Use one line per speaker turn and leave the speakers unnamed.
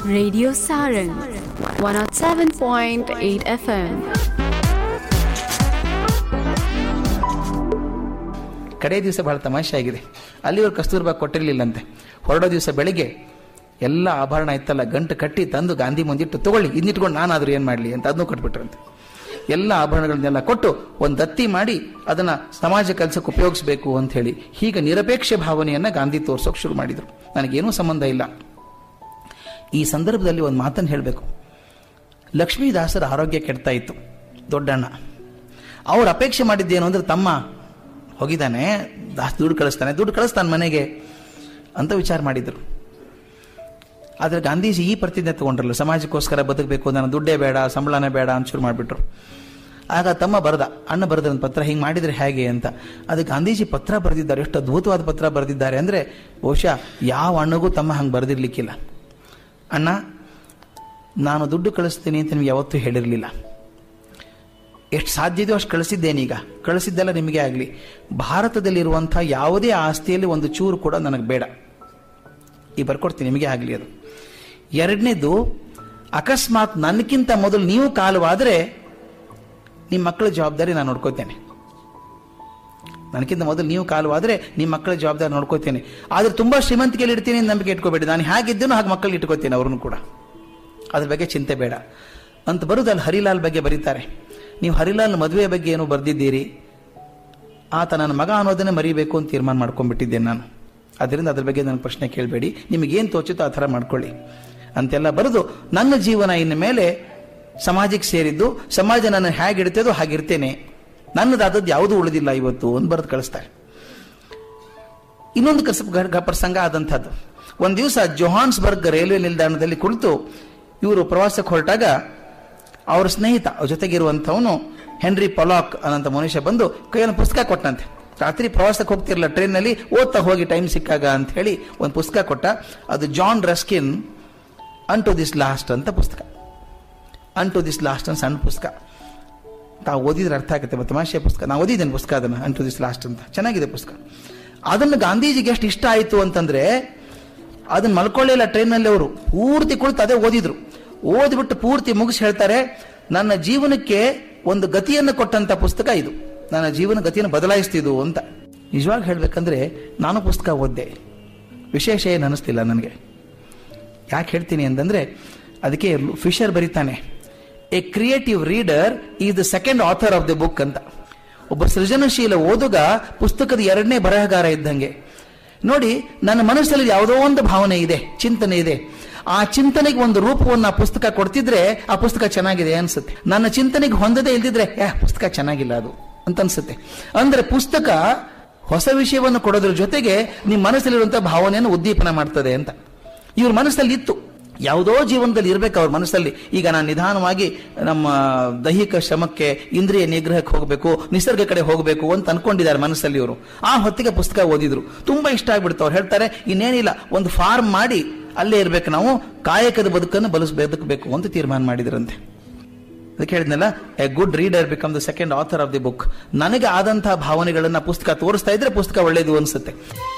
Radio Sarang 107.8 FM.
ಕಡೆ ದಿವಸ ಬಹಳ ತಮಾಷೆ ಆಗಿದೆ ಅಲ್ಲಿವರು ಕಸ್ತೂರ್ಬಾ ಕೊಟ್ಟಿರಲಿಲ್ಲಂತೆ ಹೊರಡೋ ದಿವಸ ಬೆಳಿಗ್ಗೆ ಎಲ್ಲ ಆಭರಣ ಇತ್ತಲ್ಲ ಗಂಟು ಕಟ್ಟಿ ತಂದು ಗಾಂಧಿ ಮುಂದಿಟ್ಟು ತಗೊಳ್ಳಿ ಇನ್ನಿಟ್ಕೊಂಡು ನಾನಾದ್ರೂ ಏನು ಮಾಡಲಿ ಅಂತ ಅದನ್ನು ಕೊಟ್ಬಿಟ್ರಂತೆ ಎಲ್ಲ ಆಭರಣಗಳನ್ನೆಲ್ಲ ಕೊಟ್ಟು ಒಂದು ದತ್ತಿ ಮಾಡಿ ಅದನ್ನ ಸಮಾಜ ಕೆಲಸಕ್ಕೆ ಉಪಯೋಗಿಸಬೇಕು ಅಂತ ಹೇಳಿ ಹೀಗೆ ನಿರಪೇಕ್ಷ ಭಾವನೆಯನ್ನ ಗಾಂಧಿ ತೋರ್ಸೋಕೆ ಶುರು ಮಾಡಿದ್ರು ನನಗೇನೂ ಸಂಬಂಧ ಇಲ್ಲ ಈ ಸಂದರ್ಭದಲ್ಲಿ ಒಂದು ಮಾತನ್ನು ಹೇಳಬೇಕು ಲಕ್ಷ್ಮೀದಾಸರ ಆರೋಗ್ಯ ಕೆಡ್ತಾ ಇತ್ತು ದೊಡ್ಡಣ್ಣ ಅವ್ರು ಅಪೇಕ್ಷೆ ಮಾಡಿದ್ದೇನು ಅಂದ್ರೆ ತಮ್ಮ ಹೋಗಿದ್ದಾನೆ ದಾಸ್ ದುಡ್ಡು ಕಳಿಸ್ತಾನೆ ದುಡ್ಡು ಕಳಿಸ್ತಾನೆ ಮನೆಗೆ ಅಂತ ವಿಚಾರ ಮಾಡಿದ್ರು ಆದರೆ ಗಾಂಧೀಜಿ ಈ ಪ್ರತಿಜ್ಞೆ ತಗೊಂಡ್ರಲ್ಲ ಸಮಾಜಕ್ಕೋಸ್ಕರ ಬದುಕಬೇಕು ನಾನು ದುಡ್ಡೇ ಬೇಡ ಸಂಬಳನೇ ಬೇಡ ಅಂತ ಶುರು ಮಾಡಿಬಿಟ್ರು ಆಗ ತಮ್ಮ ಬರೆದ ಅಣ್ಣ ಬರೆದ ಒಂದು ಪತ್ರ ಹಿಂಗೆ ಮಾಡಿದರೆ ಹೇಗೆ ಅಂತ ಅದು ಗಾಂಧೀಜಿ ಪತ್ರ ಬರೆದಿದ್ದಾರೆ ಎಷ್ಟು ಅದ್ಭುತವಾದ ಪತ್ರ ಬರೆದಿದ್ದಾರೆ ಅಂದರೆ ಬಹುಶಃ ಯಾವ ಅಣ್ಣಗೂ ತಮ್ಮ ಹಂಗೆ ಬರೆದಿರ್ಲಿಕ್ಕಿಲ್ಲ ಅಣ್ಣ ನಾನು ದುಡ್ಡು ಕಳಿಸ್ತೀನಿ ಅಂತ ನಿಮ್ಗೆ ಯಾವತ್ತೂ ಹೇಳಿರಲಿಲ್ಲ ಎಷ್ಟು ಸಾಧ್ಯದೋ ಅಷ್ಟು ಕಳಿಸಿದ್ದೇನೀಗ ಕಳಿಸಿದ್ದೆಲ್ಲ ನಿಮಗೆ ಆಗಲಿ ಭಾರತದಲ್ಲಿರುವಂಥ ಯಾವುದೇ ಆಸ್ತಿಯಲ್ಲಿ ಒಂದು ಚೂರು ಕೂಡ ನನಗೆ ಬೇಡ ಈ ಬರ್ಕೊಡ್ತೀನಿ ನಿಮಗೆ ಆಗಲಿ ಅದು ಎರಡನೇದು ಅಕಸ್ಮಾತ್ ನನಗಿಂತ ಮೊದಲು ನೀವು ಕಾಲವಾದರೆ ನಿಮ್ಮ ಮಕ್ಕಳ ಜವಾಬ್ದಾರಿ ನಾನು ನೋಡ್ಕೋತೇನೆ ನನಗಿಂತ ಮೊದಲು ನೀವು ಕಾಲವಾದರೆ ನಿಮ್ಮ ಮಕ್ಕಳ ಜವಾಬ್ದಾರಿ ನೋಡ್ಕೋತೇನೆ ಆದರೆ ತುಂಬಾ ಶ್ರೀಮಂತಿಕೆಯಲ್ಲಿ ಇಡ್ತೀನಿ ಅಂತ ನಂಬಿಕೆ ಇಟ್ಕೋಬೇಡಿ ನಾನು ಹೇಗಿದ್ದೇನೋ ಹಾಗೆ ಮಕ್ಕಳು ಇಟ್ಕೋತೀನಿ ಅವ್ರನ್ನು ಕೂಡ ಅದ್ರ ಬಗ್ಗೆ ಚಿಂತೆ ಬೇಡ ಅಂತ ಬರುದಲ್ಲಿ ಹರಿಲಾಲ್ ಬಗ್ಗೆ ಬರೀತಾರೆ ನೀವು ಹರಿಲಾಲ್ ಮದುವೆ ಬಗ್ಗೆ ಏನೋ ಬರೆದಿದ್ದೀರಿ ಆತ ನನ್ನ ಮಗ ಅನ್ನೋದನ್ನೇ ಮರಿಬೇಕು ಅಂತ ತೀರ್ಮಾನ ಮಾಡ್ಕೊಂಡ್ಬಿಟ್ಟಿದ್ದೇನೆ ನಾನು ಅದರಿಂದ ಅದ್ರ ಬಗ್ಗೆ ನನ್ನ ಪ್ರಶ್ನೆ ಕೇಳಬೇಡಿ ನಿಮಗೇನು ತೋಚುತ್ತೋ ಆ ಥರ ಮಾಡ್ಕೊಳ್ಳಿ ಅಂತೆಲ್ಲ ಬರೆದು ನನ್ನ ಜೀವನ ಇನ್ನ ಮೇಲೆ ಸಮಾಜಕ್ಕೆ ಸೇರಿದ್ದು ಸಮಾಜ ನನ್ನ ಹೇಗಿಡ್ತೇದೋ ಹಾಗಿರ್ತೇನೆ ನನ್ನದಾದದ್ದು ಯಾವುದೂ ಉಳಿದಿಲ್ಲ ಇವತ್ತು ಅಂತ ಬರೆದು ಕಳಿಸ್ತಾರೆ ಇನ್ನೊಂದು ಕಸ ಘ- ಪ್ರಸಂಗ ಆದಂಥದ್ದು ಒಂದು ದಿವಸ ಜೊಹಾನ್ಸ್ಬರ್ಗ್ ರೈಲ್ವೆ ನಿಲ್ದಾಣದಲ್ಲಿ ಕುಳಿತು ಇವರು ಪ್ರವಾಸಕ್ಕೆ ಹೊರಟಾಗ ಅವರ ಸ್ನೇಹಿತ ಅವ್ರ ಜೊತೆಗಿರುವಂಥವನು ಹೆನ್ರಿ ಪೊಲಾಕ್ ಅನ್ನಂತ ಮನುಷ್ಯ ಬಂದು ಕೈಯಲ್ಲಿ ಪುಸ್ತಕ ಕೊಟ್ಟಂತೆ ರಾತ್ರಿ ಪ್ರವಾಸಕ್ಕೆ ಹೋಗ್ತಿರಲ್ಲ ಟ್ರೈನ್ನಲ್ಲಿ ಓದ್ತಾ ಹೋಗಿ ಟೈಮ್ ಸಿಕ್ಕಾಗ ಅಂತ ಹೇಳಿ ಒಂದು ಪುಸ್ತಕ ಕೊಟ್ಟ ಅದು John Ruskin unto this last ಅಂತ ಪುಸ್ತಕ ಅನ್ ಟು ದಿಸ್ ಲಾಸ್ಟ್ ಅಂತ ಸಣ್ಣ ಪುಸ್ತಕ ತಾವು ಓದಿದ್ರೆ ಅರ್ಥ ಆಗುತ್ತೆ ಮತ್ತೆ ತಮಾಷೆ ಪುಸ್ತಕ ನಾವು ಓದಿದ್ದೇನೆ ಪುಸ್ತಕ ಅದನ್ನು ಅನ್ ಟು ದಿಸ್ ಲಾಸ್ಟ್ ಅಂತ ಚೆನ್ನಾಗಿದೆ ಪುಸ್ತಕ ಅದನ್ನು ಗಾಂಧೀಜಿಗೆ ಎಷ್ಟು ಇಷ್ಟ ಆಯಿತು ಅಂತಂದ್ರೆ ಅದನ್ನ ಮಲ್ಕೊಳ್ಳಿಲ್ಲ ಟ್ರೈನಲ್ಲಿ ಅವರು ಪೂರ್ತಿ ಕುಳಿತು ಅದೇ ಓದಿದ್ರು ಓದ್ಬಿಟ್ಟು ಪೂರ್ತಿ ಮುಗಿಸಿ ಹೇಳ್ತಾರೆ ನನ್ನ ಜೀವನಕ್ಕೆ ಒಂದು ಗತಿಯನ್ನು ಕೊಟ್ಟಂತ ಪುಸ್ತಕ ಇದು ನನ್ನ ಜೀವನ ಗತಿಯನ್ನು ಬದಲಾಯಿಸ್ತಿದ್ದು ಅಂತ ನಿಜವಾಗಿ ಹೇಳ್ಬೇಕಂದ್ರೆ ನಾನು ಪುಸ್ತಕ ಓದ್ದೆ ವಿಶೇಷ ಏನು ಅನಿಸ್ತಿಲ್ಲ ನನಗೆ ಯಾಕೆ ಹೇಳ್ತೀನಿ ಅಂತಂದ್ರೆ ಅದಕ್ಕೆ ಫಿಶರ್ ಬರೀತಾನೆ a creative reader is the second author of the book ಅಂತ ಒಬ್ಬ ಸೃಜನಶೀಲ ಓದುಗ ಪುಸ್ತಕದ ಎರಡನೇ ಬರಹಗಾರ ಇದ್ದಂಗೆ ನೋಡಿ ನನ್ನ ಮನಸ್ಸಲ್ಲಿ ಯಾವುದೋ ಒಂದು ಭಾವನೆ ಇದೆ ಚಿಂತನೆ ಇದೆ ಆ ಚಿಂತನೆಗೆ ಒಂದು ರೂಪವನ್ನು ಆ ಪುಸ್ತಕ ಕೊಡ್ತಿದ್ರೆ ಆ ಪುಸ್ತಕ ಚೆನ್ನಾಗಿದೆ ಅನ್ಸುತ್ತೆ ನನ್ನ ಚಿಂತನೆಗೆ ಹೊಂದದೇ ಇಲ್ದಿದ್ರೆ ಯಾ ಪುಸ್ತಕ ಚೆನ್ನಾಗಿಲ್ಲ ಅದು ಅಂತ ಅನ್ಸುತ್ತೆ ಅಂದ್ರೆ ಪುಸ್ತಕ ಹೊಸ ವಿಷಯವನ್ನು ಕೊಡೋದ್ರ ಜೊತೆಗೆ ನಿಮ್ಮ ಮನಸ್ಸಲ್ಲಿರುವಂತಹ ಭಾವನೆಯನ್ನು ಉದ್ದೀಪನ ಮಾಡ್ತದೆ ಅಂತ ಇವ್ರ ಮನಸ್ಸಲ್ಲಿ ಇತ್ತು ಯಾವುದೋ ಜೀವನದಲ್ಲಿ ಇರಬೇಕು ಅವ್ರ ಮನಸ್ಸಲ್ಲಿ ಈಗ ನಾನು ನಿಧಾನವಾಗಿ ನಮ್ಮ ದೈಹಿಕ ಶ್ರಮಕ್ಕೆ ಇಂದ್ರಿಯ ನಿಗ್ರಹಕ್ಕೆ ಹೋಗಬೇಕು ನಿಸರ್ಗ ಕಡೆ ಹೋಗಬೇಕು ಅಂತ ಅನ್ಕೊಂಡಿದ್ದಾರೆ ಮನಸ್ಸಲ್ಲಿ ಇವರು ಆ ಹೊತ್ತಿಗೆ ಪುಸ್ತಕ ಓದಿದ್ರು ತುಂಬಾ ಇಷ್ಟ ಆಗ್ಬಿಡ್ತು ಅವ್ರು ಹೇಳ್ತಾರೆ ಇನ್ನೇನಿಲ್ಲ ಒಂದು ಫಾರ್ಮ್ ಮಾಡಿ ಅಲ್ಲೇ ಇರಬೇಕು ನಾವು ಕಾಯಕದ ಬದುಕನ್ನು ಬಲಸ್ ಬದುಕಬೇಕು ಅಂತ ತೀರ್ಮಾನ ಮಾಡಿದ್ರಂತೆ ಅದಕ್ಕೆ ಹೇಳಿದ್ನಲ್ಲ a good reader become the second author of the book ನನಗೆ ಆದಂತಹ ಭಾವನೆಗಳನ್ನ ಪುಸ್ತಕ ತೋರಿಸ್ತಾ ಇದ್ರೆ ಪುಸ್ತಕ ಒಳ್ಳೇದು ಅನ್ಸುತ್ತೆ